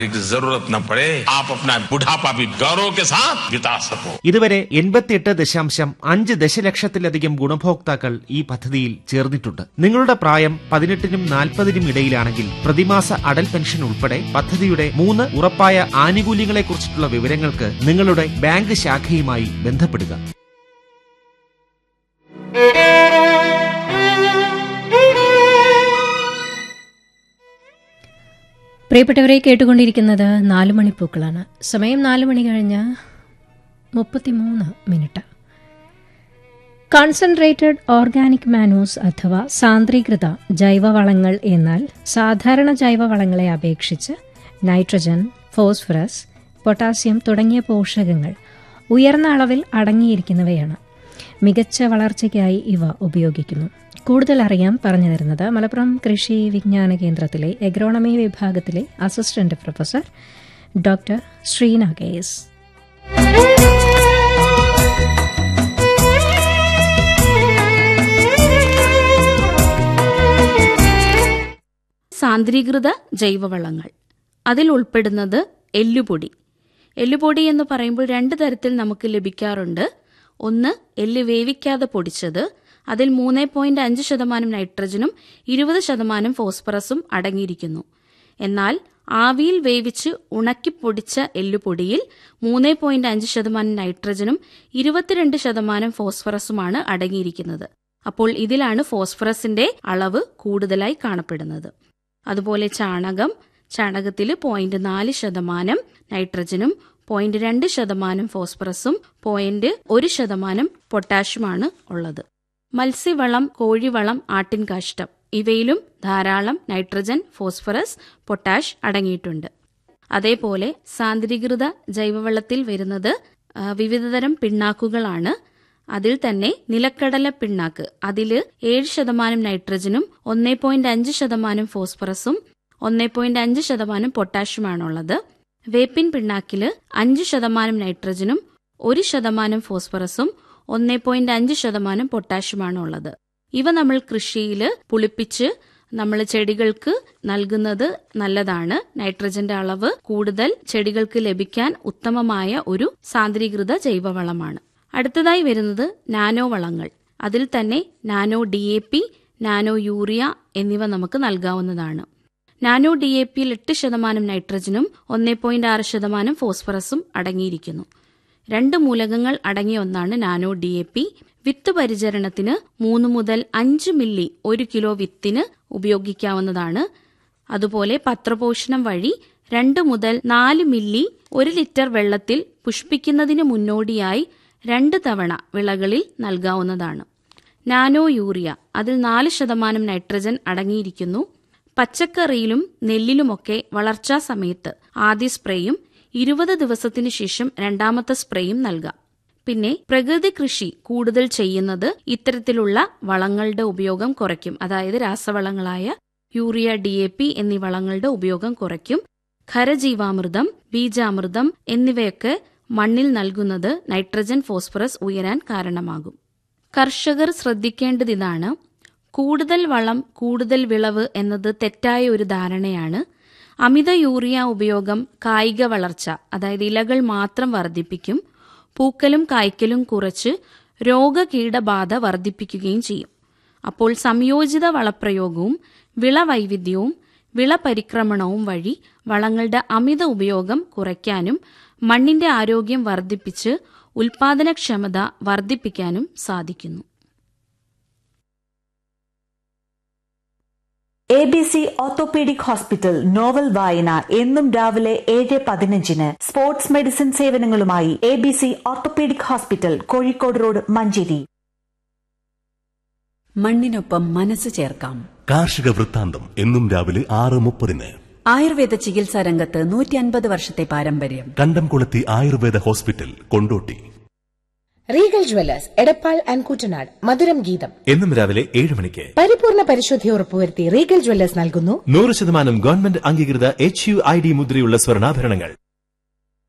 की जरूरत न पड़े आप अपना बुढ़ापा भी गौरव के साथ बिता सको ഇതുവരെ എൺപത്തിയെട്ട് ദശാംശം അഞ്ച് ദശലക്ഷത്തിലധികം ഗുണഭോക്താക്കൾ ഈ പദ്ധതിയിൽ ചേർന്നിട്ടുണ്ട് നിങ്ങളുടെ പ്രായം പതിനെട്ടിനും നാൽപ്പതിനും ഇടയിലാണെങ്കിൽ പ്രതിമാസ അടൽ പെൻഷൻ ഉൾപ്പെടെ പദ്ധതിയുടെ മൂന്ന് ഉറപ്പായ ആനുകൂല്യങ്ങളെക്കുറിച്ചിട്ടുള്ള വിവരങ്ങൾക്ക് നിങ്ങളുടെ ബാങ്ക് ശാഖയുമായി ബന്ധപ്പെടുക പ്രിയപ്പെട്ടവരെ കേട്ടുകൊണ്ടിരിക്കുന്നത് നാല് മണിപ്പൂക്കളാണ് സമയം നാല് മണി കഴിഞ്ഞ് മുപ്പത്തിമൂന്ന് മിനിറ്റ് കോൺസെൻട്രേറ്റഡ് ഓർഗാനിക് മാനൂസ് അഥവാ സാന്ദ്രീകൃത ജൈവവളങ്ങൾ എന്നാൽ സാധാരണ ജൈവവളങ്ങളെ അപേക്ഷിച്ച് നൈട്രജൻ ഫോസ്ഫറസ് പൊട്ടാസ്യം തുടങ്ങിയ പോഷകങ്ങൾ ഉയർന്ന അളവിൽ അടങ്ങിയിരിക്കുന്നവയാണ് മികച്ച വളർച്ചയ്ക്കായി ഇവ ഉപയോഗിക്കുന്നു കൂടുതൽ അറിയാൻ പറഞ്ഞു തരുന്നത് മലപ്പുറം കൃഷി വിജ്ഞാന കേന്ദ്രത്തിലെ എഗ്രോണമി വിഭാഗത്തിലെ അസിസ്റ്റന്റ് പ്രൊഫസർ ഡോക്ടർ ശ്രീന കേസ് സാന്ദ്രീകൃത ജൈവവളങ്ങൾ അതിൽ ഉൾപ്പെടുന്നത് എല്ലുപൊടി എല്ലുപൊടി എന്ന് പറയുമ്പോൾ രണ്ട് തരത്തിൽ നമുക്ക് ലഭിക്കാറുണ്ട് ഒന്ന് എല്ല് വേവിക്കാതെ പൊടിച്ചത് അതിൽ മൂന്ന് പോയിന്റ് അഞ്ച് ശതമാനം നൈട്രജനും ഇരുപത് ശതമാനം ഫോസ്ഫറസും അടങ്ങിയിരിക്കുന്നു എന്നാൽ ആവിയിൽ വേവിച്ച് ഉണക്കിപ്പൊടിച്ച എല്ലുപൊടിയിൽ മൂന്ന് പോയിന്റ് അഞ്ച് ശതമാനം നൈട്രജനും ഇരുപത്തിരണ്ട് ശതമാനം ഫോസ്ഫറസുമാണ് അടങ്ങിയിരിക്കുന്നത് അപ്പോൾ ഇതിലാണ് ഫോസ്ഫറസിന്റെ അളവ് കൂടുതലായി കാണപ്പെടുന്നത് അതുപോലെ ചാണകം ചാണകത്തിൽ പോയിന്റ് നാല് ശതമാനം നൈട്രജനും പോയിന്റ് രണ്ട് ശതമാനം ഫോസ്ഫറസും പോയിന്റ് ഒരു ശതമാനം പൊട്ടാഷ്യമാണ് ഉള്ളത് മത്സ്യവളം കോഴിവളം ആട്ടിൻകാഷ്ടം ഇവയിലും ധാരാളം നൈട്രജൻ ഫോസ്ഫറസ് പൊട്ടാഷ് അടങ്ങിയിട്ടുണ്ട് അതേപോലെ സാന്ദ്രീകൃത ജൈവവളത്തിൽ വരുന്നത് ആ, വിവിധതരം പിണ്ണാക്കുകളാണ് അതിൽ തന്നെ നിലക്കടല പിണ്ണാക്ക് അതിൽ ഏഴ് ശതമാനം നൈട്രജനും ഒന്നേ പോയിന്റ് അഞ്ച് ശതമാനം ഫോസ്ഫറസും ഒന്നേ പോയിന്റ് അഞ്ച് ശതമാനം പൊട്ടാഷ്യമാണുള്ളത് വേപ്പിൻ പിണ്ണാക്കില് അഞ്ച് ശതമാനം നൈട്രജനും ഒരു ശതമാനം ഫോസ്ഫറസും ഒന്നേ പോയിന്റ് അഞ്ച് ശതമാനം പൊട്ടാഷ്യമാണ് ഉള്ളത് ഇവ നമ്മൾ കൃഷിയിൽ പുളിപ്പിച്ച് നമ്മൾ ചെടികൾക്ക് നൽകുന്നത് നല്ലതാണ് നൈട്രജന്റെ അളവ് കൂടുതൽ ചെടികൾക്ക് ലഭിക്കാൻ ഉത്തമമായ ഒരു സാന്ദ്രീകൃത ജൈവവളമാണ് അടുത്തതായി വരുന്നത് നാനോ വളങ്ങൾ അതിൽ തന്നെ nano D A P nano urea എന്നിവ നമുക്ക് നൽകാവുന്നതാണ് നാനോ ഡി എ പിയിൽ എട്ട് ശതമാനം നൈട്രജനും ഒന്നേ പോയിന്റ് ആറ് ശതമാനം ഫോസ്ഫറസും അടങ്ങിയിരിക്കുന്നു രണ്ട് മൂലകങ്ങൾ അടങ്ങിയ ഒന്നാണ് നാനോ ഡി എ പി വിത്ത് പരിചരണത്തിന് മൂന്ന് മുതൽ അഞ്ച് മില്ലി ഒരു കിലോ വിത്തിന് ഉപയോഗിക്കാവുന്നതാണ് അതുപോലെ പത്രപോഷണം വഴി രണ്ട് മുതൽ നാല് മില്ലി ഒരു ലിറ്റർ വെള്ളത്തിൽ പുഷ്പിക്കുന്നതിന് മുന്നോടിയായി രണ്ട് തവണ വിളകളിൽ നൽകാവുന്നതാണ് നാനോ യൂറിയ അതിൽ നാല് ശതമാനം നൈട്രജൻ അടങ്ങിയിരിക്കുന്നു പച്ചക്കറിയിലും നെല്ലിലുമൊക്കെ വളർച്ചാ സമയത്ത് ആദ്യ സ്പ്രേയും ഇരുപത് ദിവസത്തിനു ശേഷം രണ്ടാമത്തെ സ്പ്രേയും നൽകാം പിന്നെ പ്രകൃതി കൃഷി കൂടുതൽ ചെയ്യുന്നത് ഇത്തരത്തിലുള്ള വളങ്ങളുടെ ഉപയോഗം കുറയ്ക്കും അതായത് രാസവളങ്ങളായ യൂറിയ ഡി എ പി എന്നീ വളങ്ങളുടെ ഉപയോഗം കുറയ്ക്കും ഖരജീവാമൃതം ബീജാമൃതം എന്നിവയൊക്കെ മണ്ണിൽ നൽകുന്നത് നൈട്രജൻ ഫോസ്ഫറസ് ഉയരാൻ കാരണമാകും കർഷകർ ശ്രദ്ധിക്കേണ്ടതിതാണ് കൂടുതൽ വളം കൂടുതൽ വിളവ് എന്നത് തെറ്റായ ഒരു ധാരണയാണ് അമിത യൂറിയ ഉപയോഗം കായിക വളർച്ച അതായത് ഇലകൾ മാത്രം വർദ്ധിപ്പിക്കും പൂക്കലും കായ്ക്കലും കുറച്ച് രോഗകീടബാധ വർദ്ധിപ്പിക്കുകയും ചെയ്യും അപ്പോൾ സംയോജിത വളപ്രയോഗവും വിളവൈവിധ്യവും വിളപരിക്രമണവും വഴി വളങ്ങളുടെ അമിത ഉപയോഗം കുറയ്ക്കാനും മണ്ണിന്റെ ആരോഗ്യം വർദ്ധിപ്പിച്ച് ഉൽപാദനക്ഷമത വർദ്ധിപ്പിക്കാനും സാധിക്കുന്നു A B C orthopaedic hospital novel വായന എന്നും രാവിലെ ഏഴ് പതിനഞ്ചിന് സ്പോർട്സ് മെഡിസിൻ സേവനങ്ങളുമായി A B C orthopaedic hospital Kozhikode road Manjeri മണ്ണിനൊപ്പം മനസ്സ് ചേർക്കാം കാർഷിക വൃത്താന്തം എന്നും രാവിലെ ആറ് മുപ്പതിന് ആയുർവേദ ചികിത്സാ രംഗത്ത് നൂറ്റി അൻപത് വർഷത്തെ പാരമ്പര്യം Kandamkulathy Ayurveda hospital Kondotty regal jewellers Edappal and Kuttanad മധുരം ഗീതം എന്നും രാവിലെ ഏഴ് മണിക്ക് പരിപൂർണ പരിശുദ്ധി ഉറപ്പുവരുത്തി റീഗൽ ജ്വല്ലേഴ്സ് നൽകുന്നു നൂറ് ശതമാനം ഗവൺമെന്റ് അംഗീകൃത എച്ച് യു ഐ ഡി മുദ്രയുള്ള സ്വർണ്ണാഭരണങ്ങൾ